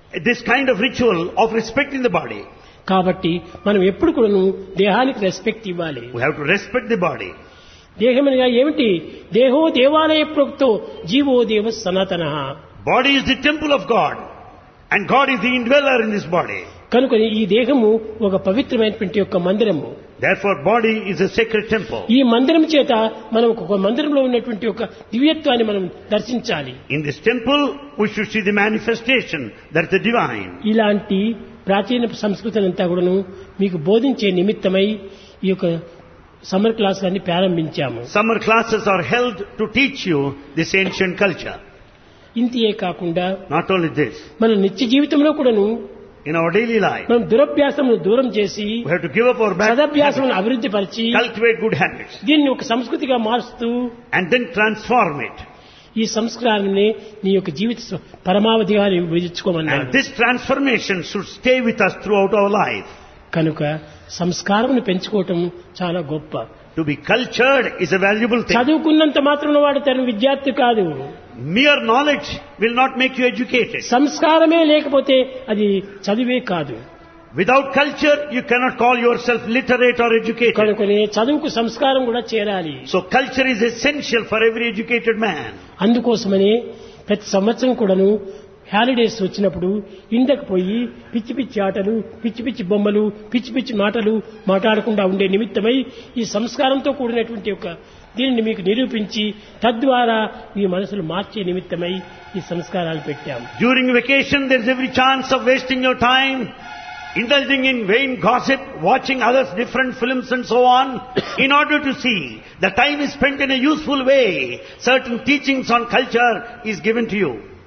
this kind of ritual of respecting the body. కాబట్టి మనం ఎప్పుడు కూడాను దేహానికి రెస్పెక్ట్ ఇవ్వాలి We have to respect the body. దేహమనగా ఏమిటి దేహో దేవాలయ ప్రోక్తో జీవో దేవ సనాతన Body is the temple of God. And God is the indweller in this body. కనుక ఈ దేహము ఒక పవిత్రమైనటువంటి యొక్క మందిరము Therefore, body is a sacred temple. ఈ మందిరం చేత మనం ఒక మందిరంలో ఉన్నటువంటి ఒక దివ్యత్వాన్ని మనం దర్శించాలి In this temple, we should see the manifestation that is the divine. ఇలాంటి ప్రాచీన సంస్కృతిని అంతా కూడాను మీకు బోధించే నిమిత్తమై ఈ యొక్క సమ్మర్ క్లాసులన్నీ ప్రారంభించాము Summer classes are held to teach you this ancient culture. ఇంతియే కాకుండా Not only this, మన నిత్య జీవితంలో కూడాను in our daily life, మనం దురభ్యాసమును దూరం చేసి we have to give up our bad habits, సదభ్యాసమును అభివృద్ధి పరిచి cultivate good habits, దీన్ని ఒక సంస్కృతిగా మారుస్తూ and then transform it. ఈ సంస్కారాన్ని నీ యొక్క జీవిత స్వ- పరమావధిగా నీవు విధించుకోమన్నాడు And this transformation should stay with us throughout our life. కనుక సంస్కారమును పెంచుకోవటం చాలా గొప్ప To be cultured is a valuable thing. చదువుకున్నంత మాత్రం వాడు తన విద్యార్థి కాదు Mere knowledge will not make you educated. సంస్కారమే లేకపోతే అది చదివే కాదు Without culture, you cannot call yourself literate or educated. కనుకనే చదువుకు సంస్కారం కూడా చేరాలి So culture is essential for every educated man. అందుకోసమనే ప్రతి సంవత్సరం కూడాను హాలిడేస్ వచ్చినప్పుడు ఇండకు పోయి పిచ్చి పిచ్చి ఆటలు పిచ్చి పిచ్చి బొమ్మలు పిచ్చి పిచ్చి మాటలు మాట్లాడకుండా ఉండే నిమిత్తమై ఈ సంస్కారంతో కూడినటువంటి ఒక దీనిని మీకు నిరూపించి తద్వారా మీ మనసులు మార్చే నిమిత్తమై ఈ సంస్కారాలు పెట్టాము During vacation, there's every chance of wasting your time, indulging in vain gossip, watching others' different films and so on, in order to see the time is spent in a useful way. Certain teachings on culture is given to you.